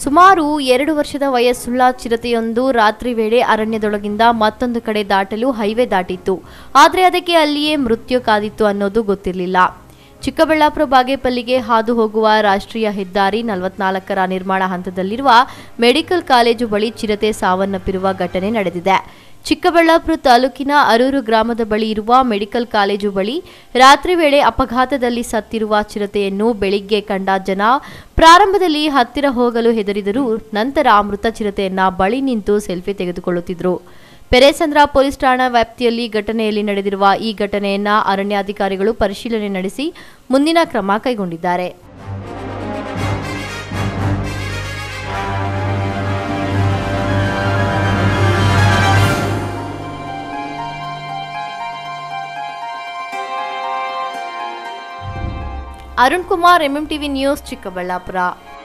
ಸುಮಾರು ಎರಡು ವರ್ಷದ ವಯಸ್ಸುಳ್ಳ ಚಿರತೆಯೊಂದು ರಾತ್ರಿ ವೇಳೆ ಅರಣ್ಯದೊಳಗಿಂದ ಮತ್ತೊಂದು ಕಡೆ ದಾಟಲು ಹೈವೇ ದಾಟಿತ್ತು ಆದರೆ ಅದಕ್ಕೆ ಅಲ್ಲಿಯೇ ಮೃತ್ಯು ಕಾದಿತ್ತು ಅನ್ನೋದು ಗೊತ್ತಿರಲಿಲ್ಲ ಚಿಕ್ಕಬಳ್ಳಾಪುರ ಬಾಗೇಪಲ್ಲಿಗೆ ಹಾದು ಹೋಗುವ ರಾಷ್ಟ್ರೀಯ ಹೆದ್ದಾರಿ ನಲವತ್ನಾಲ್ಕರ ನಿರ್ಮಾಣ ಹಂತದಲ್ಲಿರುವ ಮೆಡಿಕಲ್ ಕಾಲೇಜು ಬಳಿ ಚಿರತೆ ಸಾವನ್ನಪ್ಪಿರುವ ಘಟನೆ ನಡೆದಿದೆ ಚಿಕ್ಕಬಳ್ಳಾಪುರ ತಾಲೂಕಿನ ಅರೂರು ಗ್ರಾಮದ ಬಳಿ ಇರುವ ಮೆಡಿಕಲ್ ಕಾಲೇಜು ಬಳಿ ರಾತ್ರಿ ವೇಳೆ ಅಪಘಾತದಲ್ಲಿ ಸತ್ತಿರುವ ಚಿರತೆಯನ್ನು ಬೆಳಿಗ್ಗೆ ಕಂಡ ಜನ ಪ್ರಾರಂಭದಲ್ಲಿ ಹತ್ತಿರ ಹೋಗಲು ಹೆದರಿದರೂ ನಂತರ ಮೃತ ಚಿರತೆಯನ್ನ ಬಳಿ ನಿಂತು ಸೆಲ್ಫಿ ತೆಗೆದುಕೊಳ್ಳುತ್ತಿದ್ದರು ಪೆರೇಸಂದ್ರ ಪೊಲೀಸ್ ಠಾಣಾ ವ್ಯಾಪ್ತಿಯಲ್ಲಿ ಘಟನೆಯಲ್ಲಿ ನಡೆದಿರುವ ಈ ಘಟನೆಯನ್ನ ಅರಣ್ಯಾಧಿಕಾರಿಗಳು ಪರಿಶೀಲನೆ ನಡೆಸಿ ಮುಂದಿನ ಕ್ರಮ ಕೈಗೊಂಡಿದ್ದಾರೆ ಅರುಣ್ ಕುಮಾರ್ ಎಂಎಂಟಿವಿ ನ್ಯೂಸ್ ಚಿಕ್ಕಬಳ್ಳಾಪುರ